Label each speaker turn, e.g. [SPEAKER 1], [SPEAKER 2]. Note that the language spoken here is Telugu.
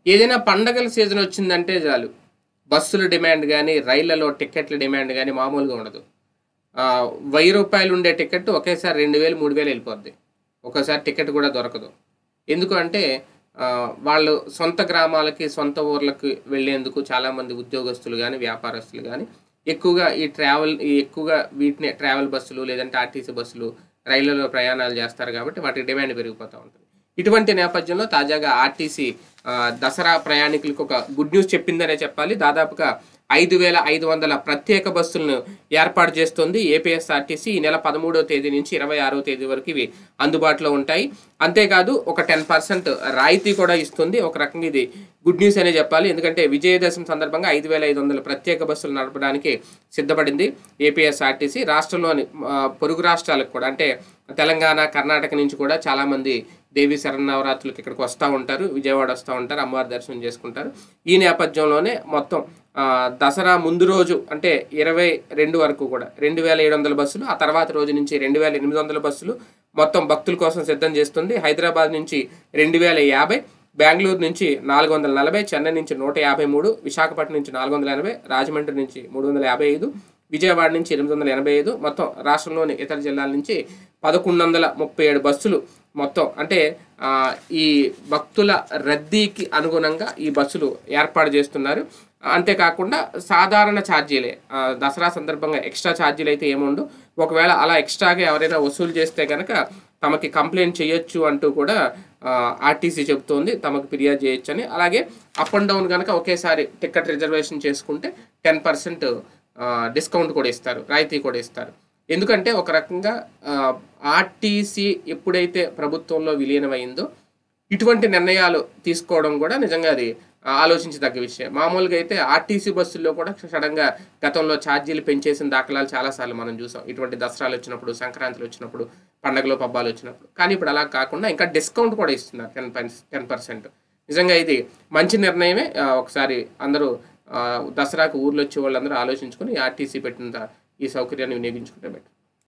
[SPEAKER 1] ఏదైనా పండగల సీజన్ వచ్చిందంటే చాలు బస్సుల డిమాండ్ కానీ రైళ్లలో టికెట్ల డిమాండ్ కానీ మామూలుగా ఉండదు ఆ, వెయ్యి రూపాయలు ఉండే టికెట్ ఒకేసారి రెండు వేలు మూడు వేలు వెళ్ళిపోద్ది ఒక్కోసారి టికెట్ కూడా దొరకదు ఎందుకు అంటే ఆ, వాళ్ళు సొంత గ్రామాలకి సొంత ఊర్లకు వెళ్ళేందుకు చాలామంది ఉద్యోగస్తులు కానీ వ్యాపారస్తులు కానీ ఎక్కువగా ఈ ట్రావెల్ ఈ ఎక్కువగా వీటిని ట్రావెల్ బస్సులు లేదంటే ఆర్టీసీ బస్సులు రైళ్లలో ప్రయాణాలు చేస్తారు కాబట్టి వాటి డిమాండ్ పెరిగిపోతూ ఉంటుంది ఇటువంటి నేపథ్యంలో తాజాగా ఆర్టీసీ ఆ, దసరా ప్రయాణికులకు ఒక గుడ్ న్యూస్ చెప్పిందనే చెప్పాలి దాదాపుగా ఐదు వేల ఐదు వందల ప్రత్యేక బస్సులను ఏర్పాటు చేస్తుంది ఏపీఎస్ఆర్టీసీ ఈ నెల పదమూడవ తేదీ నుంచి ఇరవై ఆరవ తేదీ వరకు ఇవి అందుబాటులో ఉంటాయి అంతేకాదు ఒక టెన్ పర్సెంట్ రాయితీ కూడా ఇస్తుంది ఒక రకంగా ఇది గుడ్ న్యూస్ అనే చెప్పాలి ఎందుకంటే విజయదశమి సందర్భంగా ఐదు వేల ఐదు వందల ప్రత్యేక బస్సులు నడపడానికి సిద్ధపడింది ఏపీఎస్ఆర్టీసీ రాష్ట్రంలోని ఆ, పొరుగు రాష్ట్రాలకు కూడా అంటే తెలంగాణ కర్ణాటక నుంచి కూడా చాలామంది దేవి శరన్నవరాత్రులకు ఇక్కడికి వస్తూ ఉంటారు విజయవాడ వస్తూ ఉంటారు అమ్మవారి దర్శనం చేసుకుంటారు ఈ నేపథ్యంలోనే మొత్తం ఆ, దసరా ముందు రోజు అంటే ఇరవై రెండు వరకు కూడా రెండు వేల ఏడు వందల బస్సులు ఆ తర్వాత రోజు నుంచి రెండు వేల ఎనిమిది వందల బస్సులు మొత్తం భక్తుల కోసం సిద్ధం చేస్తుంది హైదరాబాద్ నుంచి రెండు వేల యాభై బెంగళూరు నుంచి నాలుగు వందల నలభై చెన్నై నుంచి నూట యాభై మూడు విశాఖపట్నం నుంచి నాలుగు వందల ఎనభై రాజమండ్రి నుంచి మూడు వందల యాభై ఐదు విజయవాడ నుంచి ఎనిమిది వందల ఎనభై ఐదు మొత్తం రాష్ట్రంలోని ఇతర జిల్లాల నుంచి పదకొండు వందల ముప్పై ఏడు బస్సులు మొత్తం అంటే ఆ, ఈ భక్తుల రద్దీకి అనుగుణంగా ఈ బస్సులు ఏర్పాటు చేస్తున్నారు అంతేకాకుండా సాధారణ ఛార్జీలే ఆ, దసరా సందర్భంగా ఎక్స్ట్రా ఛార్జీలు అయితే ఏముండు ఒకవేళ అలా ఎక్స్ట్రాగా ఎవరైనా వసూలు చేస్తే కనుక తమకి కంప్లైంట్ చేయొచ్చు అంటూ కూడా ఆర్టీసీ చెబుతోంది తమకు ఫిర్యాదు చేయొచ్చు అని అలాగే అప్ అండ్ డౌన్ కనుక ఒకేసారి టికెట్ రిజర్వేషన్ చేసుకుంటే టెన్ పర్సెంట్ డిస్కౌంట్ కూడా ఇస్తారు రాయితీ కూడా ఇస్తారు ఎందుకంటే ఒక రకంగా ఆర్టీసీ ఎప్పుడైతే ప్రభుత్వంలో విలీనమైందో ఇటువంటి నిర్ణయాలు తీసుకోవడం కూడా నిజంగా అది ఆ, ఆలోచించదగ్గ విషయం మామూలుగా అయితే ఆర్టీసీ బస్సుల్లో కూడా సడన్గా గతంలో ఛార్జీలు పెంచేసిన దాఖలాలు చాలాసార్లు మనం చూసాం ఇటువంటి దసరాలు వచ్చినప్పుడు సంక్రాంతులు వచ్చినప్పుడు పండగలు పబ్బాలు వచ్చినప్పుడు కానీ ఇప్పుడు అలా కాకుండా ఇంకా డిస్కౌంట్ కూడా ఇస్తున్నారు టెన్ టెన్ పర్సెంట్ నిజంగా ఇది మంచి నిర్ణయమే ఆ, ఒకసారి అందరూ ఆ, దసరాకు ఊర్లో వచ్చే వాళ్ళందరూ ఆలోచించుకొని ఆర్టీసీ పెట్టిన ఈ సౌకర్యాన్ని వినియోగించుకుంటే బెటర్